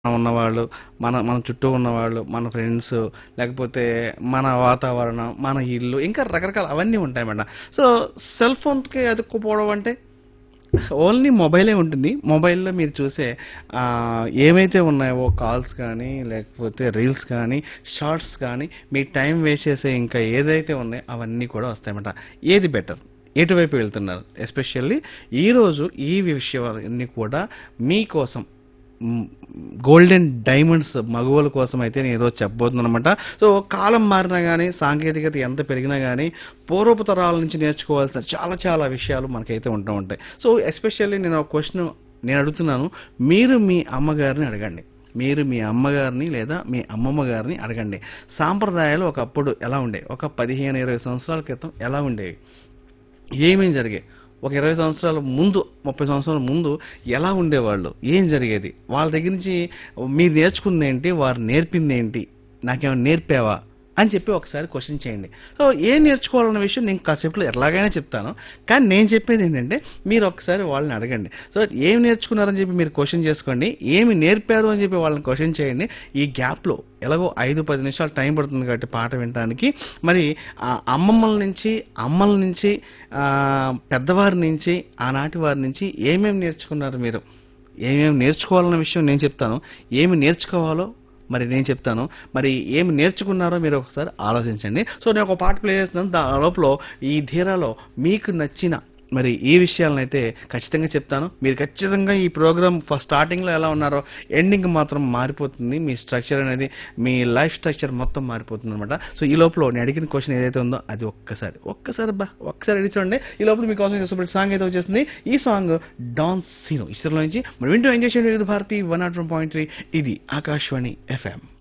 ఉన్నవాళ్ళు, మన మన చుట్టూ ఉన్నవాళ్ళు, మన ఫ్రెండ్స్ లేకపోతే మన వాతావరణం, మన ఇల్లు ఇంకా రకరకాల అవన్నీ ఉంటాయి మేడం. సో, సెల్ ఫోన్‌కి అతుక్కుపోవడం అంటే ఓన్లీ మొబైలే ఉంటుంది. మొబైల్‌లో మీరు చూసే ఆహ్, ఏవైతే ఉన్నాయో కాల్స్ కానీ, లేకపోతే రీల్స్ కానీ, షార్ట్స్ కానీ, మీ టైం వేస్ట్ చేసే ఇంకా ఏదైతే ఉన్నాయో అవన్నీ కూడా వస్తాయన్నమాట. ఏది బెటర్? ఎటువైపు వెళ్తున్నారు? ఎస్పెషల్లీ ఈరోజు ఈ విషయాలన్నీ కూడా మీకోసం హ్మ్, గోల్డెన్ డైమండ్స్ మగువల కోసం అయితే నేను ఈరోజు చెప్పబోతున్నానన్నమాట. సో, కాలం మారినా గానీ, సాంకేతికత ఎంత పెరిగినా గానీ, పూర్వపు తరాల నుంచి నేర్చుకోవాల్సిన చాలా చాలా విషయాలు మనకైతే ఉంటూ ఉంటాయి. సో, ఎస్పెషల్లీ నేను ఒక క్వెషన్ నేను అడుగుతున్నాను. మీరు మీ అమ్మగారిని అడగండి. మీరు మీ అమ్మగారిని లేదా మీ అమ్మమ్మ గారిని అడగండి. సాంప్రదాయాలు ఒకప్పుడు ఎలా ఉండేవి? ఒక 15, 20 సంవత్సరాల క్రితం ఎలా ఉండేవి? ఏమేం జరిగాయి? ఒక 20 సంవత్సరాల ముందు, 30 సంవత్సరాల ముందు ఎలా ఉండేవాళ్ళు? ఏం జరిగేది? వాళ్ళ దగ్గర నుంచి మీరు నేర్చుకుందేంటి? వారు నేర్పిందేంటి? నాకేమైనా నేర్పావా? అని చెప్పి ఒకసారి క్వెషన్ చేయండి. సో, ఏం నేర్చుకోవాలన్న విషయం నేను కాసేపులో ఎలాగైనా చెప్తాను. కానీ నేను చెప్పేదేంటంటే మీరు ఒకసారి వాళ్ళని అడగండి. సో, ఏం నేర్చుకున్నారని చెప్పి మీరు క్వెషన్ చేసుకోండి. ఏమి నేర్పారు అని చెప్పి వాళ్ళని క్వెషన్ చేయండి. ఈ గ్యాప్‌లో ఎలాగో 5, 10 నిమిషాలు టైం పడుతుంది కాబట్టి పాట వినటానికి మరి ఆహ్, అమ్మమ్మల నుంచి, అమ్మల నుంచి ఆహ్, పెద్దవారి నుంచి, ఆనాటి వారి నుంచి ఏమేమి నేర్చుకున్నారు మీరు? ఏమేమి నేర్చుకోవాలన్న విషయం నేను చెప్తాను. ఏమి నేర్చుకోవాలో మరి నేను చెప్తాను. మరి ఏమి నేర్చుకున్నారో మీరు ఒకసారి ఆలోచించండి. సో, నేను ఒక పాట ప్లే చేస్తున్నాను. దా లోపల ఈ ధీరాలో మీకు నచ్చిన మరి ఈ విషయాలనైతే ఖచ్చితంగా చెప్తాను. మీరు ఖచ్చితంగా ఈ ప్రోగ్రామ్ ఫస్ట్ స్టార్టింగ్‌లో ఎలా ఉన్నారో ఎండింగ్ మాత్రం మారిపోతుంది. మీ స్ట్రక్చర్ అనేది మీ లైఫ్ స్ట్రక్చర్ మొత్తం మారిపోతుందన్నమాట. సో, ఈ లోపల నేను అడిగిన క్వెషన్ ఏదైతే ఉందో అది ఒక్కసారి, ఒక్కసారి అబ్బా! ఒక్కసారి అడిగి చూడండి. ఈ లోపల మీకోసం సూపర్ సాంగ్ అయితే వచ్చేసింది. ఈ సాంగ్ డాన్ సీనో ఈ చిత్రంలో నుంచి మరి వింటూ ఎంజాయ్ చేయండి. ఇది భారతి 101.3 ఇది ఆకాశవాణి ఎఫ్ఎం.